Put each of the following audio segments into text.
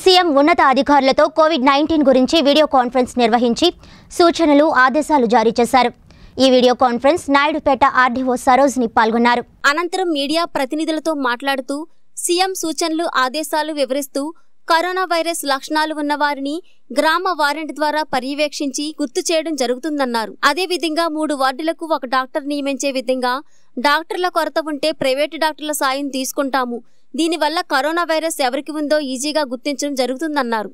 CM ఉన్నత అధికారులతో COVID nineteen గురించి వీడియో కాన్ఫరెన్స్ నిర్వహించి సూచనలు ఆదేశాలు జారీ చేశారు ఈ video conference Naidupeta RDO Sarojni పాల్గొన్నారు అనంతరం మీడియా ప్రతినిధులతో మాట్లాడుతూ సీఎం సూచనలు ఆదేశాలు వివరిస్తూ కరోనా వైరస్ లక్షణాలు ఉన్న వారిని గ్రామ వారెంట్ ద్వారా పర్యవేక్షించి గుర్తు చేయడం జరుగుతుందన్నారు అదేవిధంగా మూడు వార్డులకు ఒక డాక్టర్ నియమించే విధంగా డాక్టర్ల కొరత ఉంటే ప్రైవేటు డాక్టర్ల సాయం తీసుకుంటాము దీనివల్ల కరోనా వైరస్ ఎవరికి ఉందో ఈజీగా గుర్తించడం జరుగుతుందన్నారు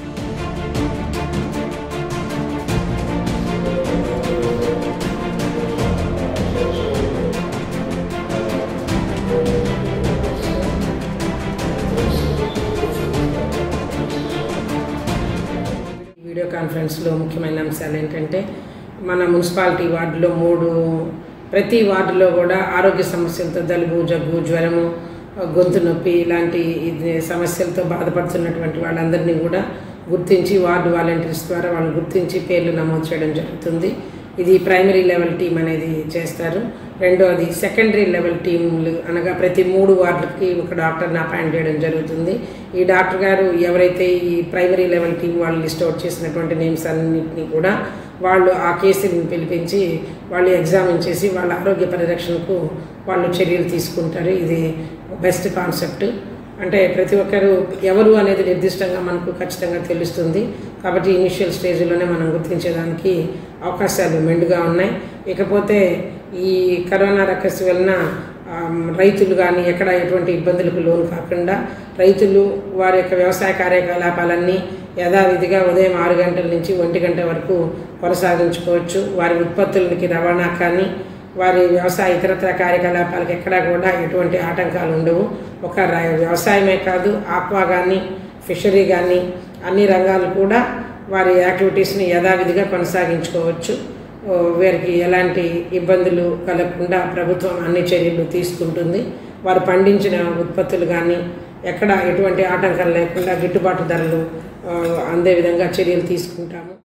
వీడియో కాన్ఫరెన్స్లో ముఖ్యమైన అంశాలు ఏంటంటే మన మున్సిపాలిటీ వార్డులో మూడు ప్రతి వార్డులో కూడా ఆరోగ్య సమస్యలతో జలుబు జగ్గు జ్వరము గొంతు నొప్పి ఇలాంటి ఇది సమస్యలతో బాధపడుతున్నటువంటి వాళ్ళందరినీ కూడా గుర్తించి వార్డు వాలంటీర్స్ ద్వారా వాళ్ళు గుర్తించి పేర్లు నమోదు చేయడం జరుగుతుంది ఇది ప్రైమరీ లెవెల్ టీం అనేది చేస్తారు రెండోది సెకండరీ లెవెల్ టీంలు అనగా ప్రతి మూడు వార్డులకి ఒక డాక్టర్ని అపాయింట్ చేయడం జరుగుతుంది ఈ డాక్టర్ గారు ఎవరైతే ఈ ప్రైమరీ లెవెల్ టీం వాళ్ళు లిస్ట్ అవుట్ చేసినటువంటి నేమ్స్ అన్నింటినీ కూడా వాళ్ళు ఆ కేసులను పిలిపించి వాళ్ళు ఎగ్జామిన్ చేసి వాళ్ళ ఆరోగ్య పరిరక్షణకు వాళ్ళు చర్యలు తీసుకుంటారు ఇది బెస్ట్ కాన్సెప్ట్ అంటే ప్రతి ఒక్కరు ఎవరు అనేది నిర్దిష్టంగా మనకు ఖచ్చితంగా తెలుస్తుంది కాబట్టి ఇనిషియల్ స్టేజ్లోనే మనం గుర్తించేదానికి అవకాశాలు మెండుగా ఉన్నాయి ఇకపోతే ఈ కరోనా రకసి వలన ఆమ్, రైతులు కానీ ఎక్కడ ఎటువంటి ఇబ్బందులకు లోను కాకుండా రైతులు వారి యొక్క వ్యవసాయ కార్యకలాపాలన్నీ యథావిధిగా ఉదయం ఆరు గంటల నుంచి ఒంటి గంట వరకు కొనసాగించుకోవచ్చు వారి ఉత్పత్తులకి రవాణా కానీ వారి వ్యవసాయ ఇతరత్ర కార్యకలాపాలకు ఎక్కడా కూడా ఎటువంటి ఆటంకాలు ఉండవు ఒక ర- వ్యవసాయమే కాదు ఆక్వా కానీ ఫిషరీ కానీ అన్ని రంగాలు కూడా వారి యాక్టివిటీస్ని యథావిధిగా కొనసాగించుకోవచ్చు ఓ, వీరికి ఎలాంటి ఇబ్బందులు కలగకుండా ప్రభుత్వం అన్ని చర్యలు తీసుకుంటుంది వారు పండించిన ఉత్పత్తులు కానీ ఎక్కడ ఎటువంటి ఆటంకం లేకుండా గిట్టుబాటు ధరలు ఆ, అందే విధంగా చర్యలు తీసుకుంటాము